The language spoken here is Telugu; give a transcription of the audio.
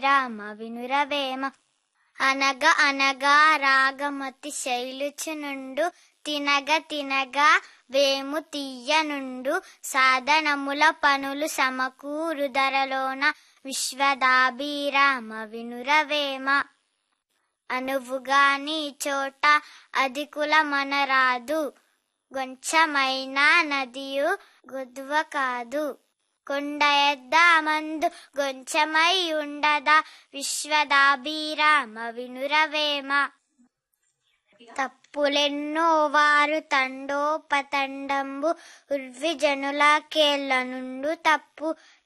రామ వినురవేమ అనగ అనగా రాగమతి శైలుచునుండు తినగ తినగా వేము తీయనుండు సాధనముల పనులు సమకూరు ధరలోన విశ్వదాభిరామ వినురవేమ అనువుగాని చోట అధికుల మనరాదు గొంచమైన నదియు గొద్వ కాదు కొండ ఎద్ద మందు గొంచమై ఉండదా విశ్వదాభిరామ వినురవేమ తప్పులెన్నో వారు తండోపతండంబు ఉర్విజనుల కేళ్ళ నుండు తప్పు